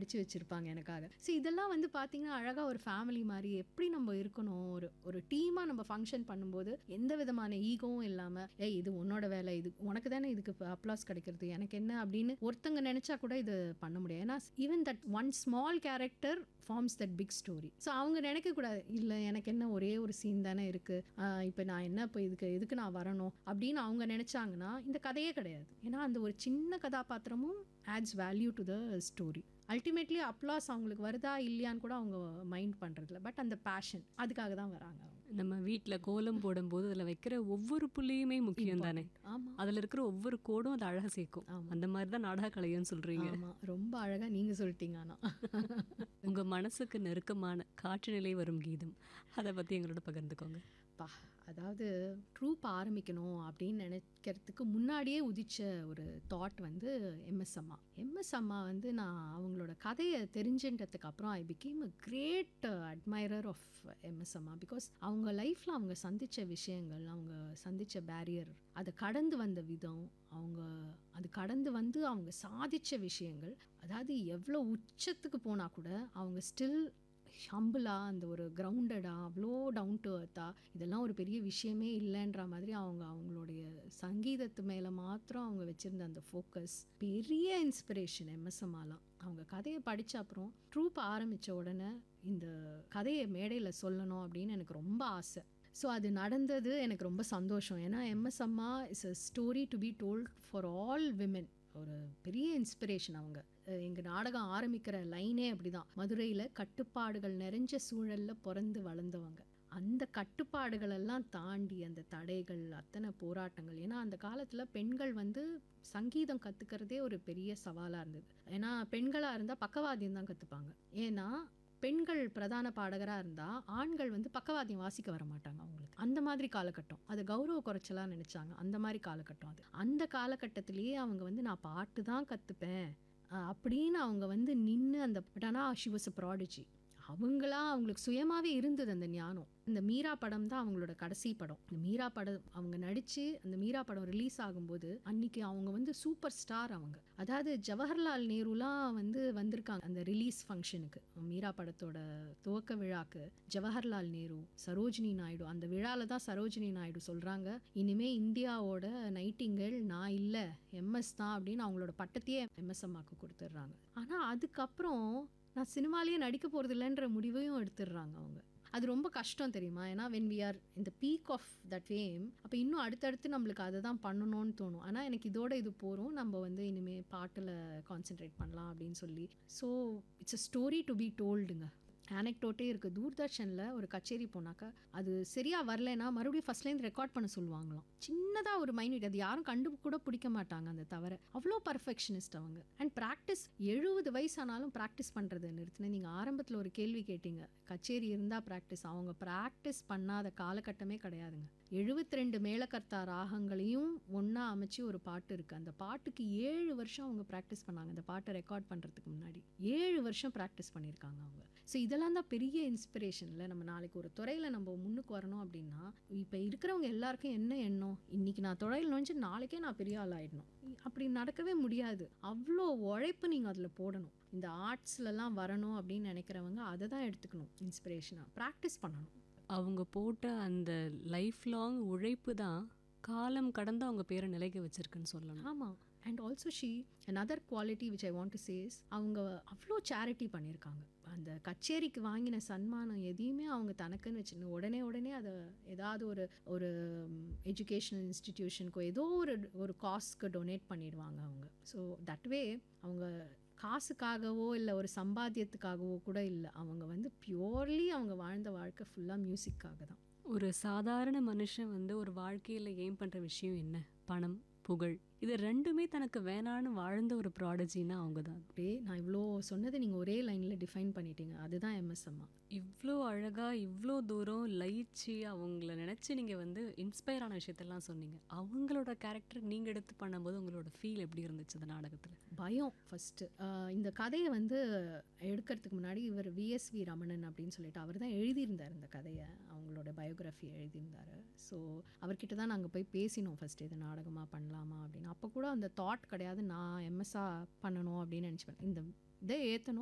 படித்து வச்சுருப்பாங்க எனக்காக ஸோ இதெல்லாம் வந்து பார்த்தீங்கன்னா அழகாக ஒரு ஃபேமிலி மாதிரி எப்படி நம்ம இருக்கணும் ஒரு ஒரு டீமாக நம்ம ஃபங்க்ஷன் பண்ணும்போது எந்த விதமான ஈகோவும் இல்லாமல் ஏய் இது உன்னோட வேலை இது உனக்கு தானே இதுக்கு அப்ளாஸ் கிடைக்கிறது எனக்கு என்ன அப்படின்னு ஒருத்தங்க நினச்சா கூட இது பண்ண முடியாது ஏன்னா even that one small character forms that big story so அவங்க நினைக்கக்கூடாது இல்லை எனக்கு என்ன ஒரே ஒரு சீன் தானே இருக்குது இப்போ நான் என்ன இப்போ இதுக்கு எதுக்கு நான் வரணும் அப்படின்னு அவங்க நினச்சாங்கன்னா இந்த கதையே கிடையாது ஏன்னா அந்த ஒரு சின்ன கதாபாத்திரமும் adds value to the story ultimately applause அவங்களுக்கு வருதா இல்லையான்னு கூட அவங்க மைண்ட் பண்ணுறதில்ல பட் அந்த பேஷன் அதுக்காக தான் வராங்க அவங்க நம்ம வீட்டில் கோலம் போடும்போது அதில் வைக்கிற ஒவ்வொரு புள்ளியுமே முக்கியம் தானே ஆமாம் அதில் இருக்கிற ஒவ்வொரு கோடும் அது அழகாக சேர்க்கும் ஆமா. அந்த மாதிரி தான் நாடக கலைன்னு சொல்கிறீங்க ஆமாம் ரொம்ப அழகாக நீங்கள் சொல்லிட்டீங்க ஆனால் உங்கள் மனசுக்கு நெருக்கமான காற்று நிலை வரும் கீதம் அதை பற்றி எங்களோட பகிர்ந்துக்கோங்க பா அதாவது ட்ரூப் ஆரம்பிக்கணும் அப்படின்னு நினைக்கிறதுக்கு முன்னாடியே உதிச்ச ஒரு தாட் வந்து எம்எஸ் அம்மா எம்எஸ் அம்மா வந்து நான் அவங்களோட கதையை தெரிஞ்சுன்றதுக்கு அப்புறம் I become a great admirer of M S அம்மா பிகாஸ் அவங்க லைஃப்பில் அவங்க சந்தித்த விஷயங்கள் அவங்க சந்தித்த பேரியர் அதை கடந்து வந்த விதம் அவங்க அது கடந்து வந்து அவங்க சாதித்த விஷயங்கள் அதாவது எவ்வளோ உச்சத்துக்கு போனால் கூட அவங்க ஸ்டில் ஹம்பிளாக அந்த ஒரு கிரவுண்டடாக அவ்வளோ டவுன் டு அர்த்தா இதெல்லாம் ஒரு பெரிய விஷயமே இல்லைன்ற மாதிரி அவங்க அவங்களுடைய சங்கீதத்து மேலே மாத்திரம் அவங்க வச்சுருந்த அந்த ஃபோக்கஸ் பெரிய இன்ஸ்பிரேஷன் எம்எஸ்எம்மாலாம் அவங்க கதையை படித்த அப்புறம் ட்ரூப் ஆரம்பித்த உடனே இந்த கதையை மேடையில் சொல்லணும் அப்படின்னு எனக்கு ரொம்ப ஆசை ஸோ அது நடந்தது எனக்கு ரொம்ப சந்தோஷம் ஏன்னா எம்எஸ் அம்மா is a story to be told for all women ஒரு பெரிய இன்ஸ்பிரேஷன் அவங்க அஹ் எங்க நாடகம் ஆரம்பிக்கிற லைனே அப்படிதான் மதுரையில கட்டுப்பாடுகள் நிறைஞ்ச சூழல்ல பிறந்து வளர்ந்தவங்க அந்த கட்டுப்பாடுகள் எல்லாம் தாண்டி அந்த தடைகள் அத்தனை போராட்டங்கள் ஏன்னா அந்த காலத்துல பெண்கள் வந்து சங்கீதம் கத்துக்கிறதே ஒரு பெரிய சவாலா இருந்தது ஏன்னா பெண்களா இருந்தா பக்கவாத்தியம் தான் கத்துப்பாங்க ஏன்னா பெண்கள் பிரதான பாடகராக இருந்தால் ஆண்கள் வந்து பக்கவாத்தியம் வாசிக்க வர மாட்டாங்க அவங்களுக்கு அந்த மாதிரி காலகட்டம் அது கௌரவ குறைச்சலாக நினச்சாங்க அந்த மாதிரி காலகட்டம் அது அந்த காலகட்டத்திலேயே அவங்க வந்து நான் பாட்டு தான் கற்றுப்பேன் அப்படின்னு அவங்க வந்து நின்று அந்த பட் ஆனால் ஷி வாஸ் அ ப்ராடிஜி அவங்களா அவங்களுக்கு சுயமாகவே இருந்தது அந்த ஞானம் இந்த மீரா படம் தான் அவங்களோட கடைசி படம் இந்த மீரா படம் அவங்க நடித்து அந்த மீரா படம் ரிலீஸ் ஆகும்போது அன்னைக்கு அவங்க வந்து சூப்பர் ஸ்டார் அவங்க அதாவது ஜவஹர்லால் நேருலாம் வந்து வந்திருக்காங்க அந்த ரிலீஸ் ஃபங்க்ஷனுக்கு மீரா படத்தோட துவக்க விழாக்கு ஜவஹர்லால் நேரு சரோஜினி நாயுடு அந்த விழால தான் சரோஜினி நாயுடு சொல்றாங்க இனிமே இந்தியாவோட நைட்டிங்கல் நான் இல்லை எம்எஸ் தான் அப்படின்னு அவங்களோட பட்டத்தையே எம்எஸ் அம்மாக்கு கொடுத்துட்றாங்க ஆனால் அதுக்கப்புறம் நான் சினிமாலேயே நடிக்க போகிறது இல்லைன்ற முடிவையும் எடுத்துடுறாங்க அவங்க அது ரொம்ப கஷ்டம் தெரியுமா ஏன்னா வென் வி ஆர் இந்த பீக் ஆஃப் தட் ஃபேம் அப்போ இன்னும் அடுத்தடுத்து நம்மளுக்கு அதை தான் பண்ணணும்னு தோணும் ஆனால் எனக்கு இதோட இது போகிறோம் நம்ம வந்து இனிமேல் பாட்டில் கான்சென்ட்ரேட் பண்ணலாம் அப்படின்னு சொல்லி so it's a story to be டோல்டுங்க ஆனெக்டோட்டே இருக்குது தூர்தர்ஷனில் ஒரு கச்சேரி போனாக்கா அது சரியாக வரலைன்னா மறுபடியும் ஃபஸ்ட்லேருந்து ரெக்கார்ட் பண்ண சொல்லுவாங்களாம் சின்னதாக ஒரு மைனிட் அது யாரும் கண்டு கூட பிடிக்க மாட்டாங்க அந்த தவிர அவ்வளோ பர்ஃபெக்ஷனிஸ்ட் அவங்க அண்ட் ப்ராக்டிஸ் எழுபது வயசானாலும் ப்ராக்டிஸ் பண்ணுறதை நிறுத்தினேன் நீங்கள் ஆரம்பத்தில் ஒரு கேள்வி கேட்டீங்க கச்சேரி இருந்தால் ப்ராக்டிஸ் அவங்க ப்ராக்டிஸ் பண்ணாத காலகட்டமே கிடையாதுங்க எழுபத்தி ரெண்டு மேலக்கர்த்தா ராகங்களையும் ஒன்றா அமைச்சு ஒரு பாட்டு இருக்குது அந்த பாட்டுக்கு ஏழு வருஷம் அவங்க ப்ராக்டிஸ் பண்ணாங்க அந்த பாட்டை ரெக்கார்ட் பண்ணுறதுக்கு முன்னாடி ஏழு வருஷம் ப்ராக்டிஸ் பண்ணியிருக்காங்க அவங்க ஸோ இதெல்லாம் தான் பெரிய இன்ஸ்பிரேஷனில் நம்ம நாளைக்கு ஒரு துறையில் நம்ம முன்னுக்கு வரணும் அப்படின்னா இப்போ இருக்கிறவங்க எல்லாருக்கும் என்ன எண்ணம் இன்னைக்கு நான் துறையில் நுழைஞ்சு நாளைக்கே நான் பெரிய ஆள் ஆயிடணும் அப்படி நடக்கவே முடியாது அவ்வளோ உழைப்பு நீங்கள் அதில் போடணும் இந்த ஆர்ட்ஸ்லலாம் வரணும் அப்படின்னு நினைக்கிறவங்க அதை தான் எடுத்துக்கணும் இன்ஸ்பிரேஷனாக ப்ராக்டிஸ் பண்ணணும் அவங்க போட்ட அந்த லைஃப் லாங் உழைப்பு தான் காலம் கடந்து அவங்க பேரை நிலைக்க வச்சிருக்குன்னு சொல்லணும் ஆமாம் and also she another quality which I want to says அவங்க அவ்வளோ சேரிட்டி பண்ணியிருக்காங்க அந்த கச்சேரிக்கு வாங்கின சன்மானம் எதையுமே அவங்க தனக்குன்னு வச்சு உடனே உடனே அதை ஏதாவது ஒரு ஒரு எஜுகேஷனல் இன்ஸ்டிடியூஷனுக்கோ ஏதோ ஒரு ஒரு காஸ்க்கு டொனேட் பண்ணிடுவாங்க அவங்க ஸோ தட் வே அவங்க காசுக்காகவோ இல்லை ஒரு சம்பாத்தியத்துக்காகவோ கூட இல்லை அவங்க வந்து பியோர்லி அவங்க வாழ்ந்த வாழ்க்கை ஃபுல்லாக மியூசிக்காக தான் ஒரு சாதாரண மனுஷன் வந்து ஒரு வாழ்க்கையில் எய்ம் பண்ணுற விஷயம் என்ன பணம் புகழ் இது ரெண்டுமே தனக்கு வேணான்னு வாழ்ந்த ஒரு ப்ராடஜின்னா அவங்க தான் அப்படியே நான் இவ்வளோ சொன்னதை நீங்கள் ஒரே லைனில் டிஃபைன் பண்ணிட்டீங்க அதுதான் எம்எஸ் அம்மா இவ்வளோ அழகாக இவ்வளோ தூரம் லயிச்சு அவங்கள நினச்சி நீங்கள் வந்து இன்ஸ்பயர் ஆன விஷயத்தெல்லாம் சொன்னீங்க அவங்களோட கேரக்டர் நீங்கள் எடுத்து பண்ணும்போது உங்களோட ஃபீல் எப்படி இருந்துச்சு அந்த நாடகத்தில் பயம் ஃபஸ்ட்டு இந்த கதையை வந்து எடுக்கிறதுக்கு முன்னாடி இவர் விஎஸ்வி ரமணன் அப்படின்னு சொல்லிட்டு அவர் தான் எழுதியிருந்தார் இந்த கதையை அவங்களோட பயோகிராஃபி எழுதியிருந்தார் ஸோ அவர்கிட்ட தான் நாங்கள் போய் பேசினோம் ஃபஸ்ட்டு இதை நாடகமாக பண்ணலாமா அப்படின்னு அப்போ கூட அந்த தாட் கிடையாது நான் எம்எஸ்ஆ பண்ணணும் அப்படின்னு நினச்சிப்பேன் இந்த இதை ஏற்றணும்